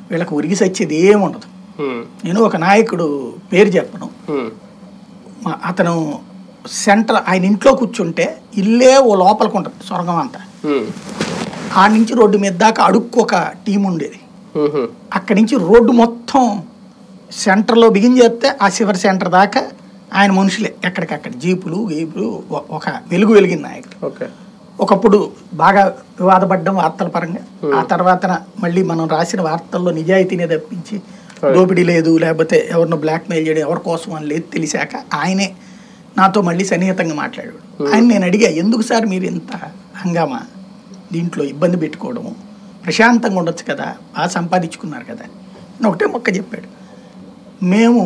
వీళ్ళకి ఉరిగి సచ్చేది ఏముండదు ఉమ్, నేను ఒక నాయకుడు పేరు చెప్పను ఉమ్, మా- అతను సెంటర్ ఆయన ఇంట్లో కూర్చుంటే ఇల్లే ఓ లోపలికి ఉంటుంది స్వర్గం అంతా ఉమ్, ఆ నుంచి రోడ్డు మీద దాకా అడుక్కు ఒక టీం ఉండేది ఉహు, అక్కడి నుంచి రోడ్డు మొత్తం సెంటర్లో బిగిన్ చేస్తే ఆ చివరి సెంటర్ దాకా ఆయన మనుషులే ఎక్కడికక్కడ జీపులు గీపులు ఒ- ఒక వెలుగు వెలిగిన నాయకుడు ఓకే ఒకప్పుడు బాగా వివాదపడ్డం వార్తల పరంగా ఆ తర్వాత మళ్ళీ మనం రాసిన వార్తల్లో నిజాయితీనే తప్పించి దోపిడీ లేదు లేకపోతే ఎవరినో బ్లాక్మెయిల్ చేయడం ఎవరి కోసం అని లేదు తెలిసాక ఆయనే నాతో మళ్ళీ సన్నిహితంగా మాట్లాడాడు ఆయన నేను అడిగా ఎందుకు సార్ మీరు ఇంత హంగామా దీంట్లో ఇబ్బంది పెట్టుకోవడము ప్రశాంతంగా ఉండొచ్చు కదా బాగా సంపాదించుకున్నారు కదా అని ఒకటే మొక్క చెప్పాడు మేము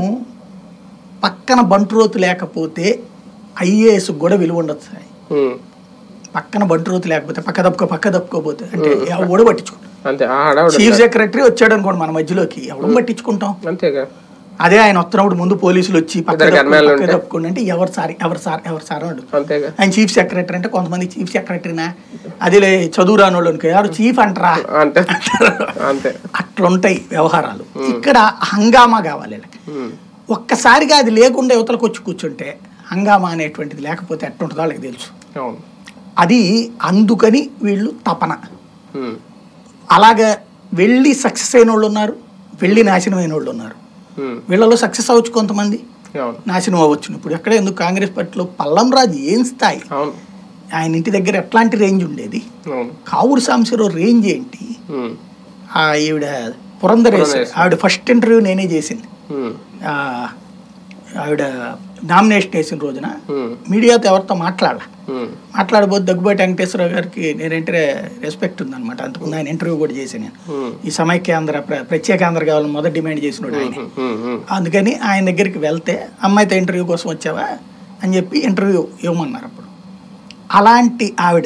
పక్కన బంటురోతు లేకపోతే ఐఏఎస్ కూడా విలువ ఉండదు సార్ ఉమ్, పక్కన బంటురోతు లేకపోతే పక్క తప్పుకో పక్క తప్పుకోపోతే అంటే ఎవడు పట్టించుకుంటాం అంతే ఆ హడావుడి చీఫ్ సెక్రటరీ వచ్చాడు అనుకోండి మన మధ్యలోకి ఎవడు పట్టించుకుంటాం అంతేగా అదే ఆయన వస్తున్నప్పుడు ముందు పోలీసులు వచ్చి పక్క ఇద్దరు తప్పుకో, గన్మెన్లు పక్క ఉంటే. తప్పుకోండి అంటే ఎవరు సార్ ఎవరు సార్ ఎవరు సార్ అన్నాడు అంతేగా ఆయన చీఫ్ సెక్రటరీ అంటే కొంతమంది చీఫ్ సెక్రటరీనా అదిలే చదువు రాని వాళ్ళు అనుకో ఎవరు చీఫ్ అంటారా అంతే అంతే అట్లుంటాయి వ్యవహారాలు ఇక్కడ హంగామా కావాలి వీళ్ళకి ఉమ్, ఒక్కసారిగా అది లేకుండా యువతలకు వచ్చి కూర్చుంటే హంగామా అనేటువంటిది లేకపోతే ఎట్టుంటుందో వాళ్ళకి తెలుసు అవును అది అందుకని వీళ్ళు తపన ఉమ్, అలాగా వెళ్ళి సక్సెస్ అయిన వాళ్ళు ఉన్నారు వెళ్ళి నాశనం అయిన వాళ్ళు ఉన్నారు ఉమ్, వీళ్ళలో సక్సెస్ అవ్వచ్చు కొంతమంది అవును నాశనం అవ్వచ్చు ఇప్పుడు ఎక్కడ ఎందుకు కాంగ్రెస్ పార్టీలో పల్లం రాజు ఏం స్థాయి అవును ఆయన ఇంటి దగ్గర ఎట్లాంటి రేంజ్ ఉండేది అవును కావురు సాంశరావు రేంజ్ ఏంటి ఉమ్, ఆ ఈవిడ పురంధరేశ్వరి పురంధరేశ్వరి. ఆవిడ ఫస్ట్ ఇంటర్వ్యూ నేనే చేసింది ఉమ్, ఆ, ఆవిడ నామినేషన్ వేసిన రోజున ఉమ్, మీడియాతో ఎవరితో మాట్లాడాల ఉమ్, మాట్లాడబోతు దగ్గుబాటి వెంకటేశ్వరరావు గారికి నేనంటే రెస్పెక్ట్ ఉందన్నమాట అంతకుముందు ఆయన ఇంటర్వ్యూ కూడా చేశాను నేను ఉమ్, ఈ సమైక్యాంధ్ర ప్ర- ప్రత్యేకాంధ్ర కావాలని మొదటి డిమాండ్ చేసినాడు ఆయన ఉమ్, ఉమ్, అందుకని ఆయన దగ్గరికి వెళ్తే అమ్మాయితో ఇంటర్వ్యూ కోసం వచ్చావా అని చెప్పి ఇంటర్వ్యూ ఇవ్వమన్నారు అప్పుడు అలాంటి ఆవిడ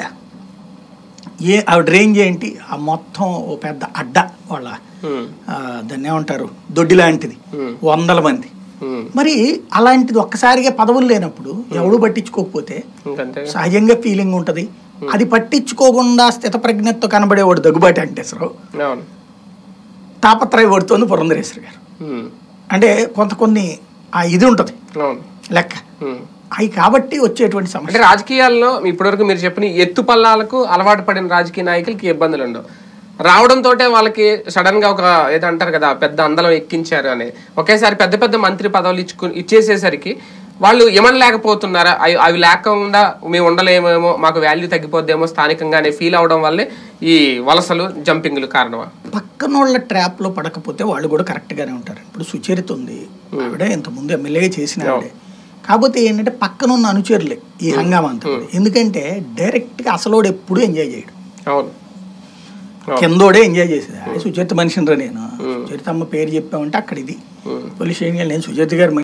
ఏ ఆవిడ రేంజ్ ఏంటి ఆ మొత్తం ఓ పెద్ద అడ్డ వాళ్ళ ఉమ్, ఆ, దాన్ని ఏమంటారు దొడ్డి లాంటిది ఉమ్, వందల మంది ఉమ్, మరి అలాంటిది ఒక్కసారిగా పదవులు లేనప్పుడు ఎవడు పట్టించుకోకపోతే ఇంకంతేగా సహజంగా ఫీలింగ్ ఉంటుంది అది పట్టించుకోకుండా స్థితప్రజ్ఞతతో కనబడేవాడు దగ్గుబాటి వెంకటేశ్వరరావు అవును తాపత్రయ పడుతోంది పురంధరేశ్వరి గారు ఉమ్, అంటే కొంత కొన్ని ఆ ఇది ఉంటుంది అవును లెక్క ఉమ్. అవి కాబట్టి వచ్చేటువంటి అంటే సమస్య రాజకీయాల్లో ఇప్పటివరకు మీరు చెప్పిన ఎత్తు పల్లాలకు అలవాటు పడిన రాజకీయ నాయకులకి ఇబ్బందులు ఉండవు రావడంతో వాళ్ళకి సడన్ గా ఒక ఏదో అంటారు కదా పెద్ద అందలం ఎక్కించారు అని ఒకేసారి పెద్ద పెద్ద మంత్రి పదవులు ఇచ్చుకు ఇచ్చేసేసరికి వాళ్ళు ఏమనలేకపోతున్నారా అవి అవి లేకుండా మేము ఉండలేమేమో మాకు వాల్యూ తగ్గిపోద్దేమో స్థానికంగానే ఫీల్ అవడం వల్లే ఈ వలసలు జంపింగ్లు కారణమా పక్కనోళ్ళ ట్రాప్ లో పడకపోతే వాళ్ళు కూడా కరెక్ట్ గానే ఉంటారు ఇప్పుడు సుచరిత ఉంది ఆవిడ ఇంతకుముందు ఎమ్మెల్యేగా చేసిన ఆవిడే కాకపోతే ఏంటంటే పక్కన ఉన్న అనుచరులే ఈ హంగామా అంతా కూడా. ఎందుకంటే డైరెక్ట్ గా అసలోడు ఎప్పుడు ఎంజాయ్ చేయడు అవును కిందోడే ఎంజాయ్ చేసేది ఆ సుచరిత మనిషిని రా నేను సుచరిత అమ్మ పేరు చెప్పామంటే అక్కడ ఇది పోలీస్ స్టేషన్కి వెళ్ళి నేను సుచరిత గారు